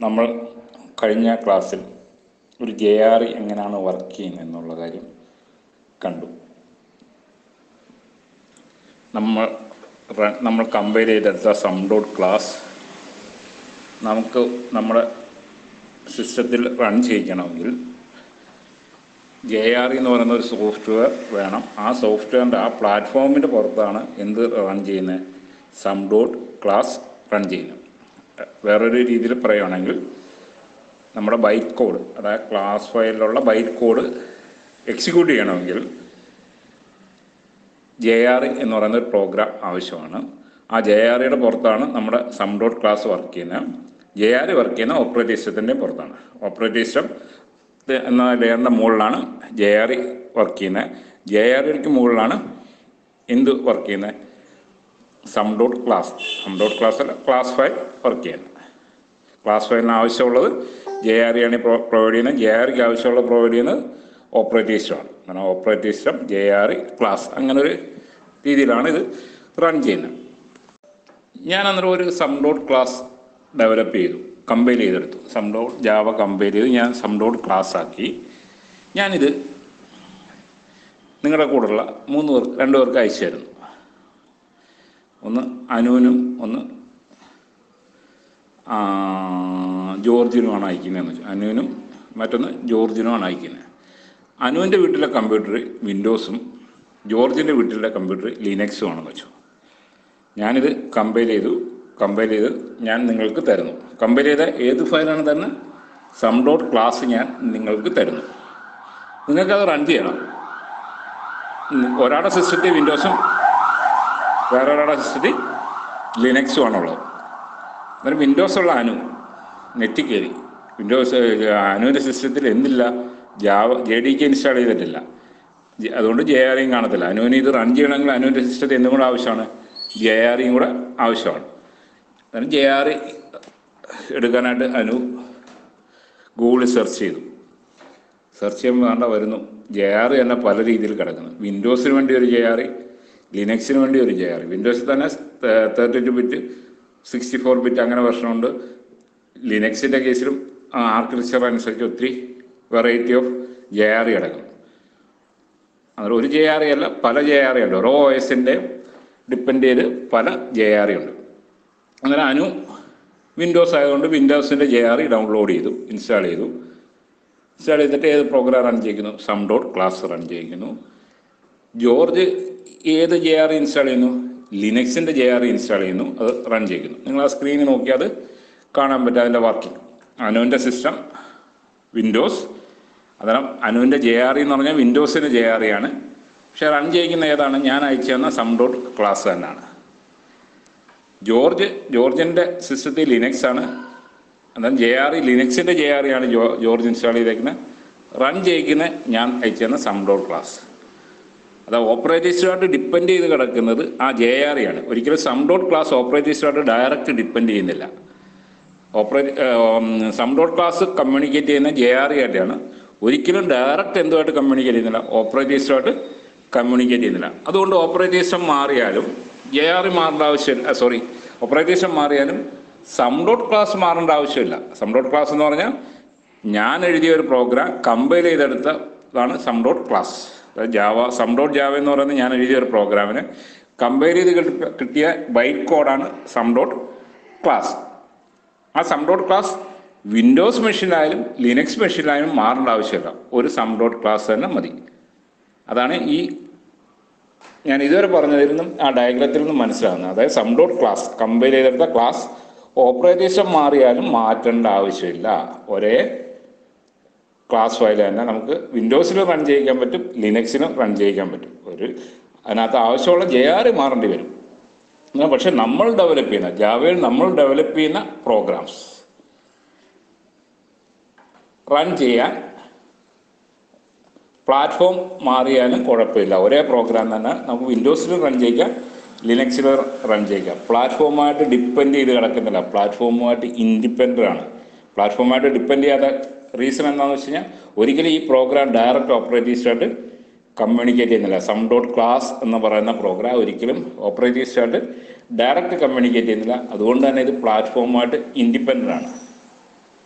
നമ്മൾ കഴിഞ്ഞ ക്ലാസ്സിൽ ഒരു ജെ ആർ എങ്ങനെയാണ് വർക്ക് ചെയ്യുന്നത് എന്നുള്ള കാര്യം കണ്ടു നമ്മൾ റ- നമ്മൾ കമ്പയർ ചെയ്തെടുത്ത സം ഡോട്ട് ക്ലാസ് നമുക്ക് നമ്മുടെ സിസ്റ്റത്തിൽ റൺ ചെയ്യിക്കണമെങ്കിൽ ജെ ആർ എന്ന് പറയുന്ന ഒരു സോഫ്റ്റ്വെയർ വേണം ആ സോഫ്റ്റ്വെയറിൻ്റെ ആ പ്ലാറ്റ്ഫോമിൻ്റെ പുറത്താണ് എന്ത് റൺ ചെയ്യുന്നത് സം ഡോട്ട് ക്ലാസ് റൺ ചെയ്യുന്നത് വേറൊരു രീതിയിൽ പറയുകയാണെങ്കിൽ നമ്മുടെ ബൈറ്റ് കോഡ് അതായത് ക്ലാസ് ഫയലിലുള്ള ബൈറ്റ് കോഡ് എക്സിക്യൂട്ട് ചെയ്യണമെങ്കിൽ ജെ ആർ എന്ന് പറയുന്ന ഒരു പ്രോഗ്രാം ആവശ്യമാണ് ആ ജെ ആറിയുടെ പുറത്താണ് നമ്മുടെ സം ഡോട്ട് ക്ലാസ് വർക്ക് ചെയ്യുന്നത് ജെ ആർ വർക്ക് ചെയ്യുന്ന ഓപ്പറേറ്റിംഗ് സിസ്റ്റത്തിൻ്റെ പുറത്താണ് ഓപ്പറേറ്റിംഗ് സിസ്റ്റം എന്ന ലെയറിൻ്റെ മുകളിലാണ് ജെ ആർ വർക്ക് ചെയ്യുന്നത് ജെ ആറിക്ക് മുകളിലാണ് എന്ത് വർക്ക് ചെയ്യുന്നത് sum dot class sum dot class അല്ല ക്ലാസ് ഫയൽ വർക്ക് ചെയ്യുന്നത് ക്ലാസ് ഫയലിന് ആവശ്യമുള്ളത് ജെ ആർ ആണ് പ്രൊവൈഡ് ചെയ്യുന്നത് ജെ ആർക്ക് ആവശ്യമുള്ളത് പ്രൊവൈഡ് ചെയ്യുന്നത് ഓപ്പറേറ്റിംഗ് സിസ്റ്റമാണ് അങ്ങനെ operating system J R class അങ്ങനെ ഒരു രീതിയിലാണ് ഇത് റൺ ചെയ്യുന്നത് ഞാൻ അന്നേരം ഒരു സം ഡോട്ട് ക്ലാസ് ഡെവലപ്പ് ചെയ്തു കമ്പൈൽ ചെയ്തെടുത്തു സം ഡോട്ട് ജാവ കമ്പൈൽ ചെയ്ത് ഞാൻ സം ഡോട്ട് ക്ലാസ് ആക്കി ഞാനിത് നിങ്ങളുടെ കൂടെയുള്ള മൂന്ന് പേർ രണ്ട് പേർക്ക് അയച്ചു തരുന്നു ഒന്ന് അനുവിനും ഒന്ന് ആ, ജോർജിനുമാണ് അയക്കുന്നതെന്ന് വെച്ചാൽ അനുവിനും മറ്റൊന്ന് ജോർജിനുമാണ് അയക്കുന്നത് അനുവിൻ്റെ വീട്ടിലെ കമ്പ്യൂട്ടർ വിൻഡോസും ജോർജിൻ്റെ വീട്ടിലെ കമ്പ്യൂട്ടർ ലിനക്സും ആണെന്ന് വെച്ചു ഞാനിത് കമ്പൈൽ ചെയ്തു കമ്പൈൽ ചെയ്ത് ഞാൻ നിങ്ങൾക്ക് തരുന്നു കമ്പൈൽ ചെയ്ത ഏത് ഫയലാണ് തരുന്നത് സം ഡോട്ട് ക്ലാസ് ഞാൻ നിങ്ങൾക്ക് തരുന്നു നിങ്ങൾക്കത് റൺ ചെയ്യണം ഉം, ഒരാളുടെ സിസ്റ്റത്തിൽ വിൻഡോസും വേറൊരാളുടെ സിസ്റ്റത്തിൽ ലിനക്സും ആണുള്ളത് അന്നേരം വിൻഡോസ് ഉള്ള അനു നെറ്റിൽ കയറി വിൻഡോസ് അനുവിൻ്റെ സിസ്റ്റത്തിൽ എന്തില്ല Java J D K install ചെയ്തിട്ടില്ല ജെ- അതുകൊണ്ട് ജെ ആർ ഇയും കാണത്തില്ല അനുവിന് ഇത് റൺ ചെയ്യണമെങ്കിൽ അനുവിൻ്റെ സിസ്റ്റത്തിൽ എന്തും കൂടെ ആവശ്യമാണ് ജെ ആർ ഇയും കൂടെ ആവശ്യമാണ് അന്നേരം ജെ ആർ എടുക്കാനായിട്ട് അനു ഗൂഗിളിൽ സെർച്ച് ചെയ്തു സെർച്ച് ചെയ്യുമ്പോൾ വേണ്ട വരുന്നു ജെ ആർ തന്നെ പല രീതിയിൽ കിടക്കുന്നു വിൻഡോസിന് വേണ്ടി ഒരു ജെ ആർ ലിനക്സിന് വേണ്ടി ഒരു ജെ ആർ വിൻഡോസിൽ തന്നെ thirty two bit sixty four bit അങ്ങനെ വെർഷനുണ്ട് ലിനക്സിൻ്റെ കേസിലും ആർക്കിടെക്ചർ അനുസരിച്ച് ഒത്തിരി വെറൈറ്റി ഓഫ് ജെ ആർ കിടക്കുന്നു അന്നേരം ഒരു ജെ ആർ അല്ല പല ജെ ആർ ഉണ്ട് ഓരോ ഒ എസിൻ്റെ ഡിപ്പെൻഡ് ചെയ്ത് പല ജെ ആർ ഉണ്ട് അന്നേരം അനു വിൻഡോസ് ആയതുകൊണ്ട് വിൻഡോസിൻ്റെ ജെ ആർ ഡൗൺലോഡ് ചെയ്തു ഇൻസ്റ്റാൾ ചെയ്തു ഇൻസ്റ്റാൾ ചെയ്തിട്ട് ഏത് പ്രോഗ്രാം റൺ ചെയ്യിക്കുന്നു സം ഡോട്ട് ക്ലാസ് റൺ ചെയ്യിക്കുന്നു ജോർജ് ഏത് ജെ ആർ ഇൻസ്റ്റാൾ ചെയ്യുന്നു ലിനക്സിൻ്റെ ജെ ആർ ഇൻസ്റ്റാൾ ചെയ്യുന്നു അത് റൺ ചെയ്യിക്കുന്നു നിങ്ങൾ ആ സ്ക്രീനിൽ നോക്കിയാൽ അത് കാണാൻ പറ്റും അതിൻ്റെ വർക്കിംഗ് അനുവിൻ്റെ സിസ്റ്റം വിൻഡോസ് അന്നേരം അനുവിൻ്റെ ജെ ആർ എന്ന് പറഞ്ഞാൽ വിൻഡോസിൻ്റെ ജെ ആർ ആണ് പക്ഷേ റൺ ചെയ്യിക്കുന്ന ഏതാണ് ഞാൻ അയച്ചു തന്ന സം ഡോട്ട് ക്ലാസ് തന്നെയാണ് ജോർജ് ജോർജിൻ്റെ സിസ്റ്റത്തിൽ ലിനക്സ് ആണ് അന്നേരം ജെ ആർ ലിനക്സിൻ്റെ ജെ ആർ ആണ് ജോ ജോർജ് ഇൻസ്റ്റാൾ ചെയ്തേക്കുന്നത് റൺ ചെയ്യിക്കുന്ന ഞാൻ അയച്ചു തന്ന സം ഡോട്ട് ക്ലാസ് അത് ഓപ്പറേറ്റിംഗ് സിസ്റ്റമായിട്ട് ഡിപ്പെൻഡ് ചെയ്ത് കിടക്കുന്നത് ആ ജെ ആർ ആണ് ഒരിക്കലും സം ഡോട്ട് ക്ലാസ് ഓപ്പറേറ്റിംഗ് സിസ്റ്റമായിട്ട് ഡയറക്റ്റ് ഡിപ്പെൻഡ് ചെയ്യുന്നില്ല operate sum dot class communicate ചെയ്യുന്ന ജെ ആർ ആയിട്ടാണ് ഒരിക്കലും ഡയറക്റ്റ് എന്തുമായിട്ട് കമ്മ്യൂണിക്കേറ്റ് ചെയ്യുന്നില്ല ഓപ്പറേറ്റിംഗ് സിസ്റ്റമായിട്ട് കമ്മ്യൂണിക്കേറ്റ് ചെയ്യുന്നില്ല അതുകൊണ്ട് ഓപ്പറേറ്റിംഗ് സിസ്റ്റം മാറിയാലും ജെ ആർ മാറേണ്ട ആവശ്യമില്ല സോറി ഓപ്പറേറ്റിംഗ് സിസ്റ്റം മാറിയാലും സം ഡോട്ട് ക്ലാസ് മാറേണ്ട ആവശ്യമില്ല സം ഡോട്ട് ക്ലാസ് എന്ന് പറഞ്ഞാൽ ഞാൻ എഴുതിയ ഒരു പ്രോഗ്രാം കമ്പൈൽ ചെയ്തെടുത്തതാണ് സം ഡോട്ട് ക്ലാസ് അതായത് ജാവ സം ഡോട്ട് ജാവ എന്ന് പറയുന്നത് ഞാൻ എഴുതിയ ഒരു പ്രോഗ്രാമിന് കമ്പയർ ചെയ്ത് കിട്ടി- കിട്ടിയ ബൈറ്റ് കോഡാണ് സം ഡോട്ട് ക്ലാസ് ആ സം ഡോട്ട് ക്ലാസ് വിൻഡോസ് മെഷീനിലായാലും ലിനക്സ് മെഷീനിലായാലും മാറേണ്ട ആവശ്യമില്ല ഒരു സം ഡോട്ട് ക്ലാസ് തന്നെ മതി അതാണ് ഈ ഞാൻ ഇതുവരെ പറഞ്ഞതിൽ നിന്നും ആ ഡയഗ്രത്തിൽ നിന്നും മനസ്സിലാകുന്നത് അതായത് സം ഡോട്ട് ക്ലാസ് കമ്പയർ ചെയ്തെടുത്ത ക്ലാസ് ഓപ്പറേറ്റിംഗ് സിസ്റ്റം മാറിയാലും മാറ്റേണ്ട ആവശ്യമില്ല ഒരേ ക്ലാസ് ഫയൽ തന്നെ നമുക്ക് വിൻഡോസിലും റൺ ചെയ്യിക്കാൻ പറ്റും ലിനക്സിലും റൺ ചെയ്യിക്കാൻ പറ്റും ഒരു അതിനകത്ത് ആവശ്യമുള്ള ജെ ആർ മാറേണ്ടി വരും എന്നാൽ പക്ഷെ നമ്മൾ ഡെവലപ്പ് ചെയ്യുന്ന ജാവയിൽ നമ്മൾ ഡെവലപ്പ് ചെയ്യുന്ന പ്രോഗ്രാംസ് റൺ ചെയ്യാൻ പ്ലാറ്റ്ഫോം മാറിയാലും കുഴപ്പമില്ല ഒരേ പ്രോഗ്രാം തന്നെ നമുക്ക് വിൻഡോസിലും റൺ ചെയ്യിക്കാം ലിനക്സിലും റൺ ചെയ്യിക്കാം പ്ലാറ്റ്ഫോമായിട്ട് ഡിപ്പെൻഡ് ചെയ്ത് കിടക്കുന്നില്ല പ്ലാറ്റ്ഫോമുമായിട്ട് ഇൻഡിപെൻഡൻ്റ് ആണ് പ്ലാറ്റ്ഫോമായിട്ട് ഡിപ്പെൻഡ് ചെയ്യാത്ത റീസൺ എന്താണെന്ന് വെച്ച് കഴിഞ്ഞാൽ ഒരിക്കലും ഈ പ്രോഗ്രാം ഡയറക്റ്റ് ഓപ്പറേറ്റിംഗ് സിസ്റ്റമായിട്ട് കമ്മ്യൂണിക്കേറ്റ് ചെയ്യുന്നില്ല സം ഡോട്ട് ക്ലാസ് എന്ന് പറയുന്ന പ്രോഗ്രാം ഒരിക്കലും ഓപ്പറേറ്റിംഗ് സിസ്റ്റമായിട്ട് ഡയറക്റ്റ് കമ്മ്യൂണിക്കേറ്റ് ചെയ്യുന്നില്ല അതുകൊണ്ട് തന്നെ ഇത് പ്ലാറ്റ്ഫോമുമായിട്ട് ഇൻഡിപെൻഡൻ്റ് ആണ്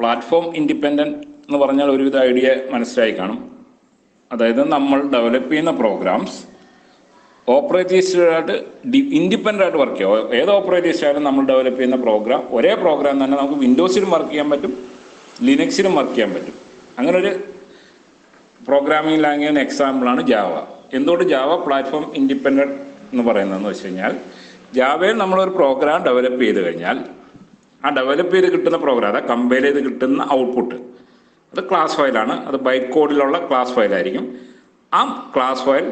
പ്ലാറ്റ്ഫോം ഇൻഡിപെൻഡൻറ്റ് എന്ന് പറഞ്ഞാൽ ഒരുവിധ ഐഡിയ മനസ്സിലായി കാണും അതായത് നമ്മൾ ഡെവലപ്പ് ചെയ്യുന്ന പ്രോഗ്രാംസ് ഓപ്പറേറ്റീവ്സായിട്ട് ഡി ഇൻഡിപെൻഡൻ്റ് ആയിട്ട് വർക്ക് ചെയ്യുക ഏത് ഓപ്പറേറ്റീവ്സ് ആയാലും നമ്മൾ ഡെവലപ്പ് ചെയ്യുന്ന പ്രോഗ്രാം ഒരേ പ്രോഗ്രാം തന്നെ നമുക്ക് വിൻഡോസിലും വർക്ക് ചെയ്യാൻ പറ്റും ലിനക്സിലും വർക്ക് ചെയ്യാൻ പറ്റും അങ്ങനെ ഒരു പ്രോഗ്രാമിംഗ് ലാംഗ്വേജ് എക്സാമ്പിളാണ് ജാവ എന്തുകൊണ്ട് ജാവ പ്ലാറ്റ്ഫോം ഇൻഡിപെൻഡൻറ്റ് എന്ന് പറയുന്നതെന്ന് വെച്ച് കഴിഞ്ഞാൽ ജാവയിൽ നമ്മളൊരു പ്രോഗ്രാം ഡെവലപ്പ് ചെയ്ത് കഴിഞ്ഞാൽ ആ ഡെവലപ്പ് ചെയ്ത് കിട്ടുന്ന പ്രോഗ്രാം അതായത് കമ്പയർ ചെയ്ത് കിട്ടുന്ന ഔട്ട്പുട്ട് അത് ക്ലാസ് ഫയലാണ് അത് ബൈറ്റ് കോഡിലുള്ള ക്ലാസ് ഫയലായിരിക്കും ആ ക്ലാസ് ഫയൽ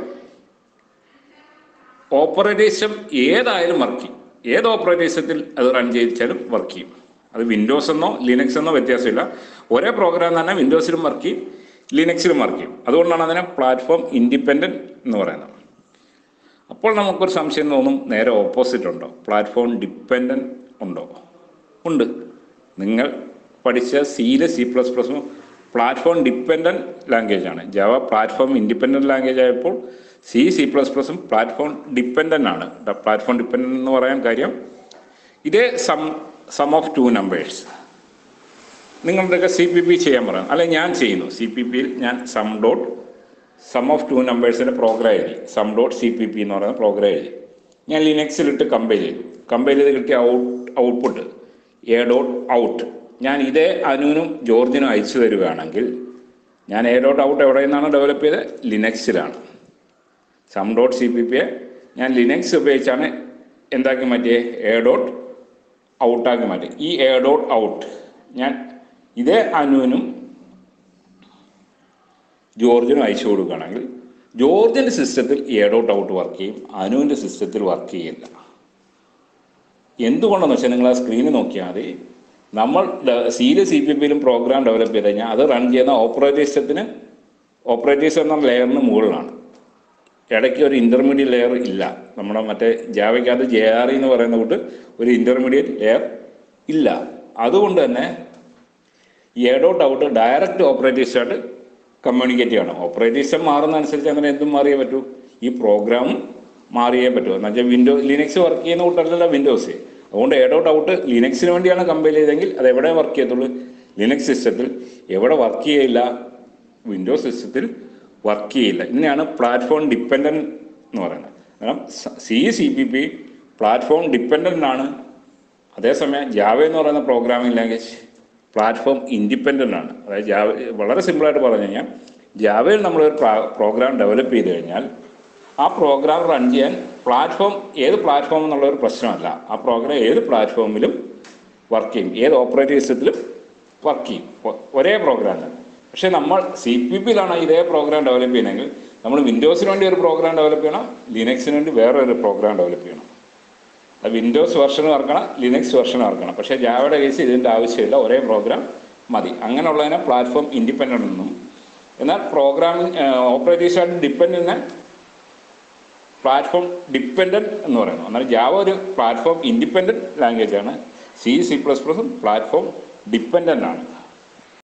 ഓപ്പറേറ്റീവ്സും ഏതായാലും വർക്ക് ചെയ്യും ഏത് ഓപ്പറേറ്റീവ്സത്തിൽ അത് റൺ ചെയ്യിച്ചാലും വർക്ക് ചെയ്യും അത് വിൻഡോസ് എന്നോ ലിനക്സ് എന്നോ വ്യത്യാസമില്ല ഒരേ പ്രോഗ്രാം തന്നെ വിൻഡോസിലും വർക്ക് ചെയ്യും ലിനക്സിലും വർക്ക് ചെയ്യും അതുകൊണ്ടാണ് അതിനെ പ്ലാറ്റ്ഫോം ഇൻഡിപെൻഡൻറ്റ് എന്ന് പറയുന്നത് അപ്പോൾ നമുക്കൊരു സംശയം തോന്നും നേരെ ഓപ്പോസിറ്റ് ഉണ്ടോ പ്ലാറ്റ്ഫോം ഡിപ്പെൻഡൻറ്റ് ഉണ്ടോ ഉണ്ട് നിങ്ങൾ പഠിച്ച സിയിലെ സി പ്ലസ് പ്ലസും പ്ലാറ്റ്ഫോം ഡിപ്പെൻഡൻറ്റ് ലാംഗ്വേജ് ആണ് ജാവ പ്ലാറ്റ്ഫോം ഇൻഡിപെൻഡൻറ്റ് ലാംഗ്വേജ് ആയപ്പോൾ സി സി പ്ലസ് പ്ലസും പ്ലാറ്റ്ഫോം ഡിപ്പെൻഡൻ്റ് ആണ് പ്ലാറ്റ്ഫോം ഡിപ്പെൻഡൻ്റ് എന്ന് പറയാൻ കാര്യം ഇതേ sum sum of two numbers നിങ്ങളുടെയൊക്കെ സി പി പി ചെയ്യാൻ പറയാം അല്ലെ ഞാൻ ചെയ്യുന്നു സി പി പിയിൽ ഞാൻ sum dot sum of two നമ്പേഴ്സിൻ്റെ പ്രോഗ്രാം എഴുതി sum dot C P P എന്ന് പറയുന്ന പ്രോഗ്രാം എഴുതി ഞാൻ ലിനക്സിലിട്ട് കമ്പൈൽ ചെയ്തു കമ്പൈൽ ചെയ്ത് കിട്ടിയ out output A dot out ഞാൻ ഇതേ അനുവിനും ജോർജിനും അയച്ചു തരുകയാണെങ്കിൽ ഞാൻ എ ഡോട്ട് ഔട്ട് എവിടെ നിന്നാണ് ഡെവലപ്പ് ചെയ്തത് ലിനക്സിലാണ് സം ഡോട്ട് സി പി പിയെ ഞാൻ ലിനക്സ് ഉപയോഗിച്ചാണ് എന്താക്കി മാറ്റിയേ എ ഡോട്ട് ഔട്ടാക്കി മാറ്റി ഈ എ ഡോട്ട് ഔട്ട് ഞാൻ ഇതേ അനുവിനും ജോർജിനും അയച്ചു കൊടുക്കുകയാണെങ്കിൽ ജോർജിൻ്റെ സിസ്റ്റത്തിൽ എ ഡോട്ട് ഔട്ട് വർക്ക് ചെയ്യും അനുവിൻ്റെ സിസ്റ്റത്തിൽ വർക്ക് ചെയ്യില്ല എന്തുകൊണ്ടെന്ന് വെച്ചാൽ നിങ്ങൾ ആ സ്ക്രീനിൽ നോക്കിയാൽ മതി നമ്മൾ സിയിലും സി പി പിയിലും പ്രോഗ്രാം ഡെവലപ്പ് ചെയ്ത് കഴിഞ്ഞാൽ അത് റൺ ചെയ്യുന്ന ഓപ്പറേറ്റിംഗ് സിസ്റ്റത്തിന് ഓപ്പറേറ്റിംഗ് സിസ്റ്റം എന്ന ലെയറിന് മുകളിലാണ് ഇടയ്ക്ക് ഒരു ഇൻ്റർമീഡിയറ്റ് ലെയർ ഇല്ല നമ്മുടെ മറ്റേ ജാവയ്ക്കകത്ത് ജെ ആർ എന്ന് പറയുന്ന കൂട്ട് ഒരു ഇൻ്റർമീഡിയറ്റ് ലെയർ ഇല്ല അതുകൊണ്ട് തന്നെ ഈ എ ഡോട്ട് ഔട്ട് ഡയറക്റ്റ് ഓപ്പറേറ്റീവ്സായിട്ട് കമ്മ്യൂണിക്കേറ്റ് ചെയ്യണം ഓപ്പറേറ്റിംഗ് സിസ്റ്റം മാറുന്ന അനുസരിച്ച് അങ്ങനെ എന്തും മാറിയേ പറ്റൂ ഈ പ്രോഗ്രാമും മാറിയേ പറ്റൂ എന്ന് വെച്ചാൽ വിൻഡോ ലിനക്സ് വർക്ക് ചെയ്യുന്ന കൂട്ടല്ലല്ലോ വിൻഡോസ് അതുകൊണ്ട് എ ഡോട്ട് ഔട്ട് ലിനക്സിന് വേണ്ടിയാണ് കമ്പൈൽ ചെയ്തെങ്കിൽ അത് എവിടെ വർക്ക് ചെയ്യത്തുള്ളൂ ലിനക്സ് സിസ്റ്റത്തിൽ എവിടെ വർക്ക് ചെയ്യില്ല വിൻഡോസ് സിസ്റ്റത്തിൽ വർക്ക് ചെയ്യില്ല ഇതിനെയാണ് പ്ലാറ്റ്ഫോം ഡിപ്പെൻഡൻറ്റ് എന്ന് പറയുന്നത് കാരണം C C P P platform dependent ആണ് അതേസമയം ജാവ എന്ന് പറയുന്ന പ്രോഗ്രാമിംഗ് ലാംഗ്വേജ് പ്ലാറ്റ്ഫോം ഇൻഡിപെൻഡൻ്റ് ആണ് അതായത് ജാവ വളരെ സിമ്പിളായിട്ട് പറഞ്ഞു കഴിഞ്ഞാൽ ജാവയിൽ നമ്മളൊരു പ്രോഗ്രാം ഡെവലപ്പ് ചെയ്ത് കഴിഞ്ഞാൽ ആ പ്രോഗ്രാം റൺ ചെയ്യാൻ പ്ലാറ്റ്ഫോം ഏത് പ്ലാറ്റ്ഫോം എന്നുള്ള ഒരു പ്രശ്നമല്ല ആ പ്രോഗ്രാം ഏത് പ്ലാറ്റ്ഫോമിലും വർക്ക് ചെയ്യും ഏത് ഓപ്പറേറ്റിംഗ് സിസ്റ്റത്തിലും വർക്ക് ചെയ്യും ഒ- ഒരേ പ്രോഗ്രാം തന്നെ പക്ഷേ നമ്മൾ സി പി പിയിലാണ് ഇതേ പ്രോഗ്രാം ഡെവലപ്പ് ചെയ്യണമെങ്കിൽ നമ്മൾ വിൻഡോസിന് വേണ്ടി ഒരു പ്രോഗ്രാം ഡെവലപ്പ് ചെയ്യണം ലിനക്സിന് വേണ്ടി വേറെ ഒരു പ്രോഗ്രാം ഡെവലപ്പ് ചെയ്യണം അത് വിൻഡോസ് വെർഷൻ ഇറക്കണം ലിനക്സ് വെർഷൻ ഇറക്കണം പക്ഷേ ജാവയുടെ കേസ് ഇതിൻ്റെ ആവശ്യമില്ല ഒരേ പ്രോഗ്രാം മതി അങ്ങനെയുള്ളതിനെ പ്ലാറ്റ്ഫോം ഇൻഡിപെൻഡൻ്റ് എന്നും എന്നാൽ പ്രോഗ്രാമിംഗ് ഓപ്പറേറ്റീവ് ആയിട്ട് ഡിപ്പെൻഡ് പ്ലാറ്റ്ഫോം ഡിപ്പെൻഡൻറ്റ് എന്ന് പറയുന്നു എന്നാൽ ജാവ ഒരു പ്ലാറ്റ്ഫോം ഇൻഡിപെൻഡൻറ്റ് ലാംഗ്വേജ് ആണ് സി സി പ്ലസ് പ്ലസും പ്ലാറ്റ്ഫോം ഡിപ്പെൻഡൻ്റ് ആണ്